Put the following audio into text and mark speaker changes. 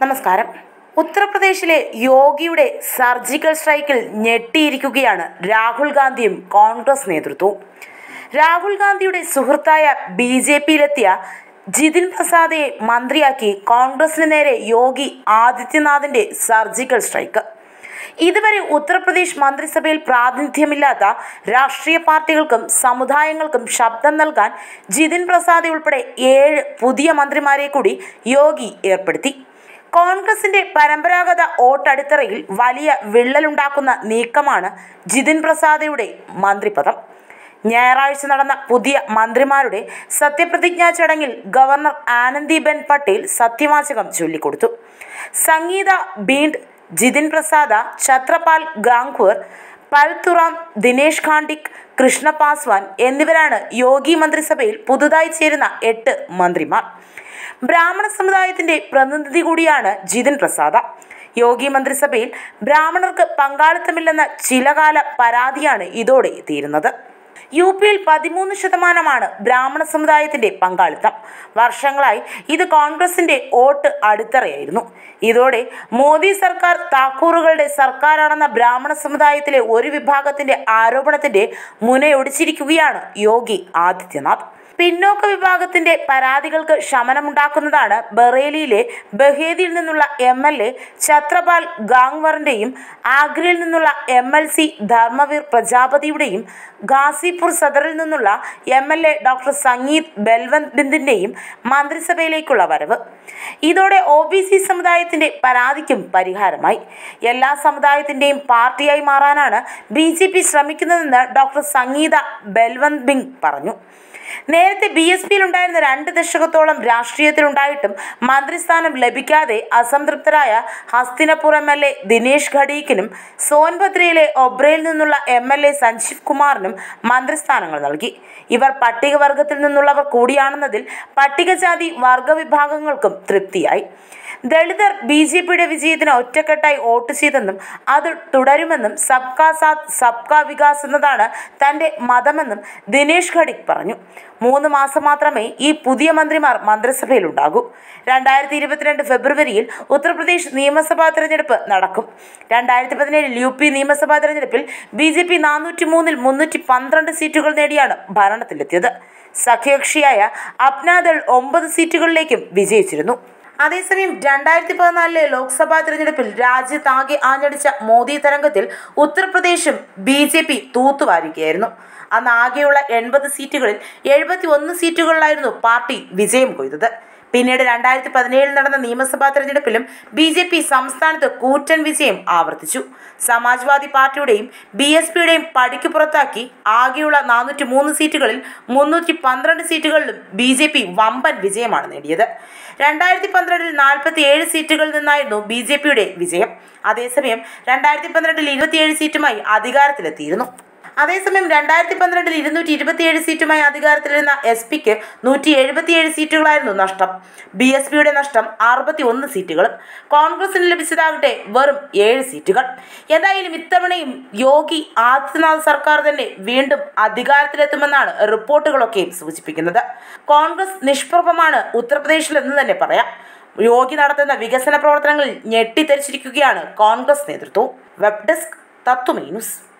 Speaker 1: നമസ്കാരം ഉത്തർപ്രദേശിലെ യോഗിയുടെ സർജിക്കൽ സ്ട്രൈക്കിൽ ഞെട്ടിയിരിക്കുകയാണ് രാഹുൽ ഗാന്ധിയും കോൺഗ്രസ് നേതൃത്വവും രാഹുൽ ഗാന്ധിയുടെ സുഹൃത്തായ ബി ജെ പിയിലെത്തിയ ജിതിൻ പ്രസാദെ മന്ത്രിയാക്കി കോൺഗ്രസിന് നേരെ യോഗി ആദിത്യനാഥിന്റെ സർജിക്കൽ സ്ട്രൈക്ക് ഇതുവരെ ഉത്തർപ്രദേശ് മന്ത്രിസഭയിൽ പ്രാതിനിധ്യമില്ലാത്ത രാഷ്ട്രീയ പാർട്ടികൾക്കും സമുദായങ്ങൾക്കും ശബ്ദം നൽകാൻ ജിതിൻ പ്രസാദ് ഉൾപ്പെടെ ഏഴ് പുതിയ മന്ത്രിമാരെ കൂടി യോഗി ഏർപ്പെടുത്തി കോൺഗ്രസിന്റെ പരമ്പരാഗത വോട്ടടിത്തറയിൽ വലിയ വിള്ളലുണ്ടാക്കുന്ന നീക്കമാണ് ജിതിൻ പ്രസാദയുടെ മന്ത്രിപദം ഞായറാഴ്ച നടന്ന പുതിയ മന്ത്രിമാരുടെ സത്യപ്രതിജ്ഞാ ചടങ്ങിൽ ഗവർണർ ആനന്ദിബെൻ പട്ടേൽ സത്യവാചകം ചൊല്ലിക്കൊടുത്തു സംഗീത ബീണ്ട് ജിതിൻ പ്രസാദ ഛത്രപാൽ ഗാംഗ്വർ പൽത്തുറാം ദിനേശ് ഖാണ്ടിക് കൃഷ്ണ പാസ്വാൻ എന്നിവരാണ് യോഗി മന്ത്രിസഭയിൽ പുതുതായി ചേരുന്ന എട്ട് മന്ത്രിമാർ ബ്രാഹ്മണ സമുദായത്തിന്റെ പ്രതിനിധി കൂടിയാണ് ജിതിൻ പ്രസാദ യോഗി മന്ത്രിസഭയിൽ ബ്രാഹ്മണർക്ക് പങ്കാളിത്തമില്ലെന്ന ചിലകാല പരാതിയാണ് ഇതോടെ തീരുന്നത് യു പിയിൽ പതിമൂന്ന് ശതമാനമാണ് ബ്രാഹ്മണ സമുദായത്തിന്റെ പങ്കാളിത്തം വർഷങ്ങളായി ഇത് കോൺഗ്രസിന്റെ വോട്ട് അടിത്തറയായിരുന്നു ഇതോടെ മോദി സർക്കാർ താക്കൂറുകളുടെ സർക്കാരാണെന്ന ബ്രാഹ്മണ സമുദായത്തിലെ ഒരു വിഭാഗത്തിന്റെ ആരോപണത്തിന്റെ മുനയൊടിച്ചിരിക്കുകയാണ് യോഗി ആദിത്യനാഥ് പിന്നോക്ക വിഭാഗത്തിന്റെ പരാതികൾക്ക് ശമനമുണ്ടാക്കുന്നതാണ് ബറേലിയിലെ ബഹേദിയിൽ നിന്നുള്ള എം എൽ എ ഛത്രപാൽ ഗാംഗ്വറിന്റെയും ആഗ്രയിൽ നിന്നുള്ള എം എൽ സി ധർമ്മവീർ പ്രജാപതിയുടെയും ഗാസിപൂർ സദറിൽ നിന്നുള്ള M L A doctor Sangeet Balwant ബിന്ദിന്റെയും മന്ത്രിസഭയിലേക്കുള്ള വരവ് ഇതോടെ ഒ ബി സി സമുദായത്തിന്റെ പരാതിക്കും പരിഹാരമായി എല്ലാ സമുദായത്തിന്റെയും പാർട്ടിയായി മാറാനാണ് ബി ജെ പി ശ്രമിക്കുന്നതെന്ന് ഡോക്ടർ സംഗീത ബൽവന്ത് ബിംഗ് പറഞ്ഞു നേരത്തെ ബി എസ് പിയിൽ ഉണ്ടായിരുന്ന രണ്ട് ദശകത്തോളം രാഷ്ട്രീയത്തിലുണ്ടായിട്ടും മന്ത്രിസ്ഥാനം ലഭിക്കാതെ അസംതൃപ്തരായ Hastinapur M L A Dinesh ഘടീക്കിനും സോൻഭദ്രയിലെ ഒബ്രയിൽ നിന്നുള്ള എം എൽ എ സഞ്ജീവ് കുമാറിനും മന്ത്രിസ്ഥാനങ്ങൾ നൽകി ഇവർ പട്ടികവർഗത്തിൽ നിന്നുള്ളവർ കൂടിയാണെന്നതിൽ പട്ടികജാതി വർഗവിഭാഗങ്ങൾക്കും തൃപ്തിയായി ദളിതർ ബി ജെ പിയുടെ വിജയത്തിന് ഒറ്റക്കെട്ടായി വോട്ട് ചെയ്തെന്നും അത് തുടരുമെന്നും സബ്കാ സാത്ത് സബ്കാ വികാസ് എന്നതാണ് തന്റെ മതമെന്നും ദിനേശ് ഘടിക് പറഞ്ഞു മൂന്ന് മാസം മാത്രമേ ഈ പുതിയ മന്ത്രിമാർ മന്ത്രിസഭയിലുണ്ടാകൂ രണ്ടായിരത്തി ഇരുപത്തിരണ്ട് ഫെബ്രുവരിയിൽ ഉത്തർപ്രദേശ് നിയമസഭാ തെരഞ്ഞെടുപ്പ് നടക്കും രണ്ടായിരത്തി പതിനേഴിൽ യു പി നിയമസഭാ തെരഞ്ഞെടുപ്പിൽ ബി ജെ പി നാനൂറ്റി മൂന്നിൽ മുന്നൂറ്റി പന്ത്രണ്ട് സീറ്റുകൾ നേടിയാണ് ഭരണത്തിലെത്തിയത് സഖ്യകക്ഷിയായ അപ്നാദൾ ഒമ്പത് സീറ്റുകളിലേക്കും വിജയിച്ചിരുന്നു അതേസമയം രണ്ടായിരത്തി പതിനാലിലെ ലോക്സഭാ തെരഞ്ഞെടുപ്പിൽ രാജ്യത്താകെ ആഞ്ഞടിച്ച മോദി തരംഗത്തിൽ ഉത്തർപ്രദേശും ബി ജെ പി തൂത്തുവാരുകയായിരുന്നു അന്ന് ആകെയുള്ള എൺപത് സീറ്റുകളിൽ എഴുപത്തി ഒന്ന് സീറ്റുകളിലായിരുന്നു പാർട്ടി വിജയം കൊയ്തത് പിന്നീട് രണ്ടായിരത്തി പതിനേഴിൽ നടന്ന നിയമസഭാ തെരഞ്ഞെടുപ്പിലും ബി ജെ പി സംസ്ഥാനത്ത് കൂറ്റൻ വിജയം ആവർത്തിച്ചു സമാജ്വാദി പാർട്ടിയുടെയും ബി എസ് പിയുടെയും പടിക്ക് പുറത്താക്കി ആകെയുള്ള നാനൂറ്റി മൂന്ന് സീറ്റുകളിൽ മുന്നൂറ്റി പന്ത്രണ്ട് സീറ്റുകളിലും ബി ജെ പി വമ്പൻ വിജയമാണ് നേടിയത് രണ്ടായിരത്തി പന്ത്രണ്ടിൽ നാൽപ്പത്തി ഏഴ് സീറ്റുകളിൽ നിന്നായിരുന്നു ബി ജെ പിയുടെ വിജയം അതേസമയം രണ്ടായിരത്തി പന്ത്രണ്ടിൽ ഇരുപത്തിയേഴ് സീറ്റുമായി അധികാരത്തിലെത്തിയിരുന്നു അതേസമയം രണ്ടായിരത്തി പന്ത്രണ്ടിൽ ഇരുന്നൂറ്റി ഇരുപത്തിയേഴ് സീറ്റുമായി അധികാരത്തിലിരുന്ന എസ് പിക്ക് നൂറ്റി എഴുപത്തിയേഴ് സീറ്റുകളായിരുന്നു നഷ്ടം ബി എസ് പിയുടെ നഷ്ടം അറുപത്തി ഒന്ന് സീറ്റുകളും കോൺഗ്രസിന് ലഭിച്ചതാകട്ടെ വെറും ഏഴ് സീറ്റുകൾ എന്തായാലും ഇത്തവണയും യോഗി ആദിത്യനാഥ് സർക്കാർ തന്നെ വീണ്ടും അധികാരത്തിലെത്തുമെന്നാണ് റിപ്പോർട്ടുകളൊക്കെയും സൂചിപ്പിക്കുന്നത് കോൺഗ്രസ് നിഷ്പ്രഭമാണ് ഉത്തർപ്രദേശിൽ എന്ന് തന്നെ പറയാം യോഗി നടത്തുന്ന വികസന പ്രവർത്തനങ്ങളിൽ ഞെട്ടിത്തെറിച്ചിരിക്കുകയാണ് കോൺഗ്രസ് നേതൃത്വവും വെബ് ഡെസ്ക് തത്വമേ ന്യൂസ്